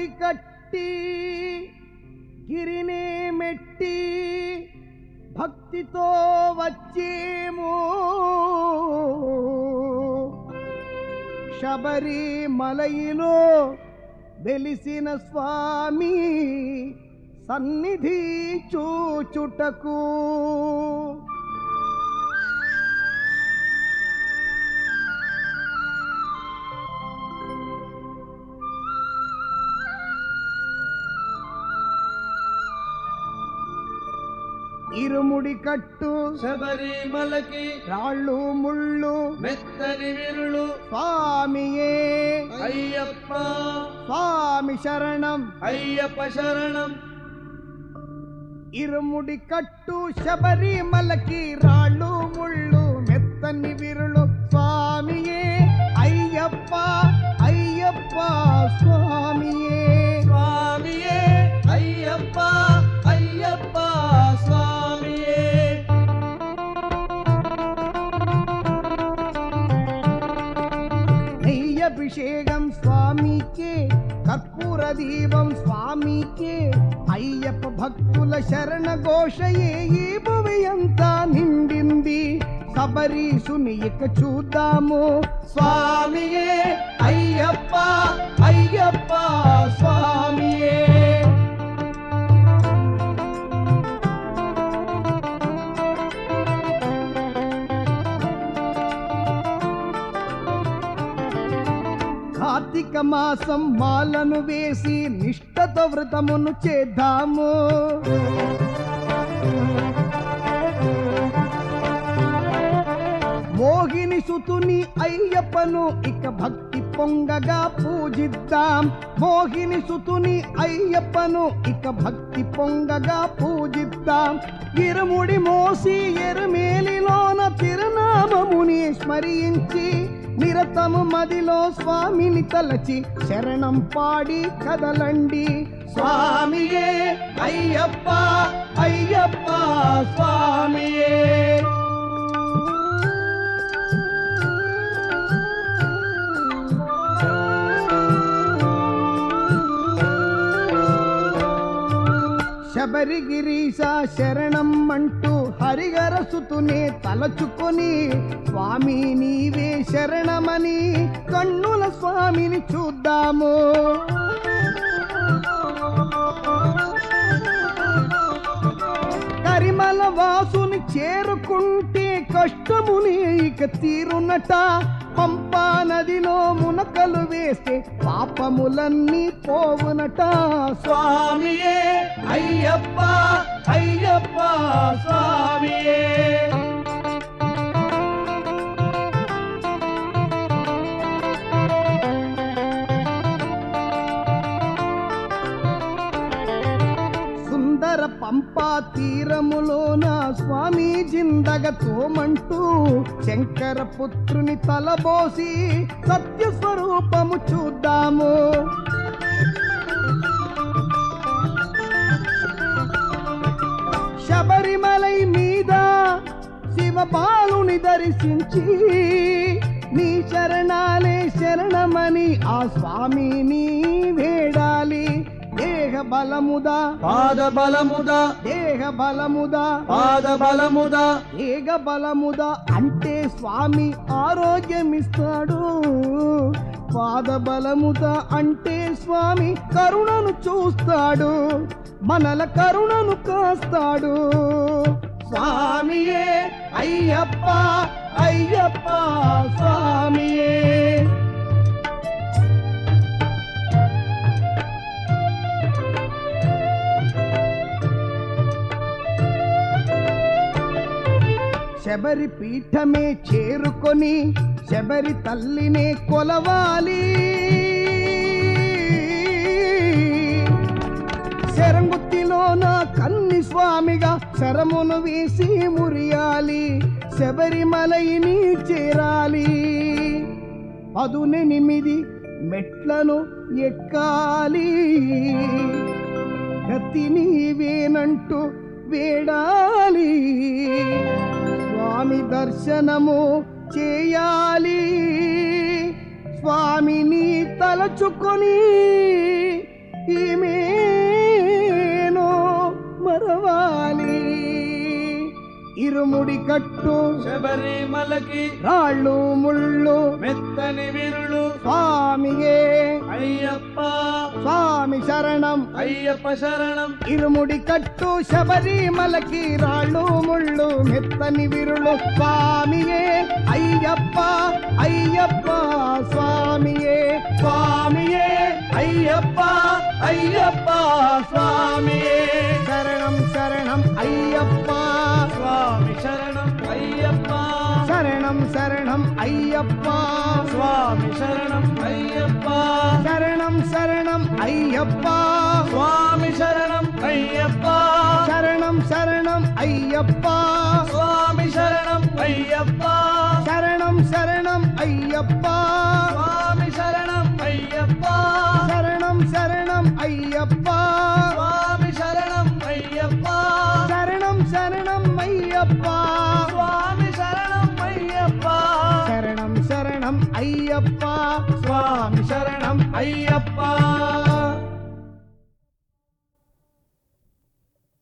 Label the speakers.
Speaker 1: ఇరుముడి కట్టి గిరినే మెట్టి భక్తితో వచ్చేమో శబరిమలయిలో వెలిసిన స్వామి సన్నిధి చూచుటకు ఇరుముడి కట్టు
Speaker 2: శబరిమలకి
Speaker 1: రాళ్ళు ముళ్ళు
Speaker 2: మెత్తని విరులు
Speaker 1: స్వామియే
Speaker 2: అయ్యప్ప
Speaker 1: స్వామి శరణం
Speaker 2: అయ్యప్ప శరణం
Speaker 1: ఇరుముడి కట్టు శబరిమలకి రాళ్ళు ముళ్ళు మెత్తని విరులు స్వామియే అయ్యప్ప అయ్యప్ప స్వామియే
Speaker 2: స్వామియే అయ్యప్ప అయ్యప్ప స్వామియే
Speaker 1: నెయ్యభిషేకం స్వామికే కర్పూర దీపం స్వామికే అయ్యప్ప భక్తుల శరణ ఘోషయే ఈ భువి అంతా నిండింది శబరీషుని ఇక చూద్దాము స్వామియే అయ్యప్ప అయ్యప్ప స్వామియే కార్తీక మాసం మాలను వేసి నిష్ఠతో వ్రతమును చేద్దాము మోహిని సుతుని అయ్యప్పను ఇక భక్తి పొంగగా పూజిద్దాం మోహిని సుతుని అయ్యప్పను ఇక భక్తి పొంగగా పూజిద్దాం ఇరుముడి మోసి ఎరుమేలిలోన తిరునామముని స్మరించి నిరతము మదిలో స్వామిని తలచి శరణం పాడి కదలండి స్వామియే అయ్యప్ప అయ్యప్ప స్వామియే శబరిగిరీశ శరణం అంటూ హరిగరసుతునే తలచుకొని స్వామి నీవే శరణమని కన్నుల స్వామిని చూద్దాము కరిమల వాసుని చేరుకుంటే కష్టముని ఇక తీరునట పంపా నదిలో మునకలు వేస్తే పాపములన్నీ పోవునట స్వామియే అయ్యప్ప అయ్యప్ప స్వామియే సుందర పంపా తీరములోన స్వామి జిందగ తోమంటూ శంకర పుత్రుని తలబోసి సత్య స్వరూపము చూద్దాము శబరిమలై మీద శివపాలుని దర్శించి నీ శరణాలే శరణమని ఆ స్వామిని వేడాలి దేహ బలముదా
Speaker 2: పాద బలముదా
Speaker 1: దేహ బలముదా
Speaker 2: పాద బలముదా
Speaker 1: ఏగ బలముదా అంటే స్వామి ఆరోగ్యమిస్తాడు పాద బలముదా అంటే స్వామి కరుణను చూస్తాడు మనల కరుణను కాస్తాడు స్వామియే అయ్యప్ప అయ్యప్ప స్వామియే శబరి పీఠమే చేరుకొని శబరి తల్లినే కొలవాలి శరంగుత్తిలో నా కన్ని స్వామిగా శరమును వేసి మురియాలి శబరిమలైని చేరాలి పదునెనిమిది మెట్లను ఎక్కాలి గతి నీవేనంటూ వేడాలి స్వామి దర్శనము చేయాలి స్వామిని తలచుకొని ఈమెను మరవాలి ఇరుముడి కట్టు
Speaker 2: శబరిమలకి
Speaker 1: రాళ్ళు ముళ్ళు
Speaker 2: మెత్తని విరులు
Speaker 1: స్వామియే
Speaker 2: అయ్యప్ప
Speaker 1: స్వామి శరణం
Speaker 2: అయ్యప్ప శరణం
Speaker 1: ఇరుముడి కట్టు శబరిమలకి రాళ్ళు ముళ్ళు మెత్తని విరులు స్వామియే అయ్యప్ప అయ్యప్ప స్వామియే
Speaker 2: స్వామియే అయ్యప్ప అయ్యప్ప స్వామియే
Speaker 1: శరణం శరణం అయ్యప్ప
Speaker 2: స్వామి శరణం అయ్యప్ప
Speaker 1: శరణం శరణం అయ్యప్ప
Speaker 2: స్వామి శరణం అయ్యప్ప
Speaker 1: శరణం శరణం అయ్యప్ప
Speaker 2: స్వామి శరణం అయ్యప్ప
Speaker 1: శరణం శరణం అయ్యప్ప
Speaker 2: స్వామి శరణం అయ్యప్ప
Speaker 1: శరణం శరణం అయ్యప్ప
Speaker 2: స్వామి శరణం అయ్యప్ప
Speaker 1: శరణం శరణం అయ్యప్ప
Speaker 2: స్వామి శరణం అయ్యప్ప
Speaker 1: శరణం శరణం అయ్యప్ప
Speaker 2: స్వామి శరణం అయ్యప్ప
Speaker 1: శరణం శరణం అయ్యప్ప
Speaker 2: స్వామి శరణం అయ్యప్ప